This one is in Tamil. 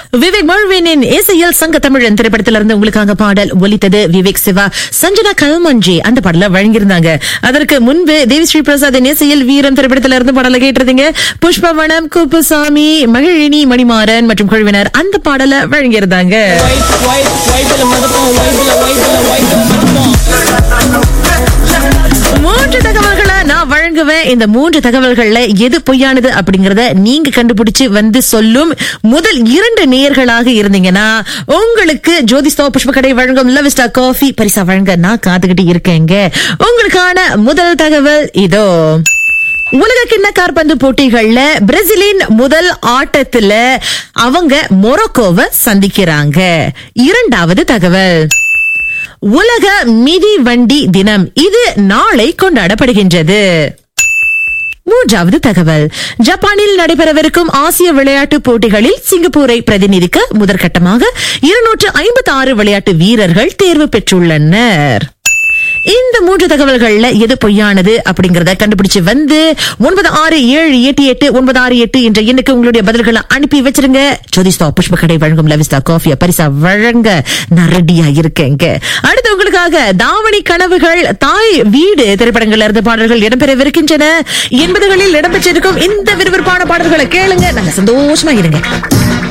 விவேக் மழ்வினின் இசையில் சங்க தமிழன் திரைப்படத்திலிருந்து உங்களுக்காக பாடல் ஒலித்தது விவேக் சிவா சஞ்சனா கல்மஞ்சி அந்த பாடல வழங்கியிருந்தாங்க அதற்கு முன்பு தேவி ஸ்ரீ பிரசாத்தின் இசையில் வீரம் திரைப்படத்திலிருந்து பாடல கேட்டிருந்தீங்க புஷ்பவனம் குப்புசாமி மகிழினி மணிமாறன் மற்றும் குழுவினர் அந்த பாடல வழங்கியிருந்தாங்க மூன்று தகவல்களை நான் வழங்குவேன் இந்த மூன்று தகவல்கள்ல எது பொய்யானது அப்படிங்கறத நீங்க கண்டுபிடிச்சு வந்து சொல்லும் முதல் இரண்டு நேயர்களாக இருந்தீங்கன்னா உங்களுக்கு ஜோதிஸ்தோ புஷ்பக்கடை வழங்கும் லவிஸ்டா காஃபி பரிசா வழங்க நான் காத்துக்கிட்டு இருக்கேங்க உங்களுக்கான முதல் தகவல் இதோ உலக கிண்ண காற்பந்து போட்டிகள்ல பிரேசிலின் முதல் ஆட்டத்துல அவங்க மொரோக்கோவை சந்திக்கிறாங்க இரண்டாவது தகவல் உலக மிதி வண்டி தினம் இது நாளை கொண்டாடப்படுகின்றது மூன்றாவது தகவல் ஜப்பானில் நடைபெறவிருக்கும் ஆசிய விளையாட்டுப் போட்டிகளில் சிங்கப்பூரை பிரதிநிதிக்க முதற்கட்டமாக இருநூற்று ஐம்பத்தி ஆறு விளையாட்டு வீரர்கள் தேர்வு பெற்றுள்ளனர் இந்த மூன்று தகவல்கள்ல எது பொய்யானது அப்படிங்கறத கண்டுபிடிச்சு வந்து ஒன்பது ஆறு ஏழு எட்டு எட்டு ஒன்பது ஆறு எட்டு என்ற எண்ணுக்கு உங்களுடைய பதில்களை அனுப்பி வச்சிருங்க ஜோதிஸ்தா புஷ்ப கடை வழங்கும் லவிஸ்தா காஃபிய பரிசா வழங்க நான் ரெடியா இருக்கேங்க அடுத்து உங்களுக்காக தாவணி கனவுகள் தாய் வீடு திரைப்படங்கள்ல இருந்து பாடல்கள் இடம்பெறவிருக்கின்றன எண்பதுகளில் இடம்பெற்றிருக்கும் இந்த விறுவிறுப்பான பாடல்களை கேளுங்க நாங்க சந்தோஷமா இருங்க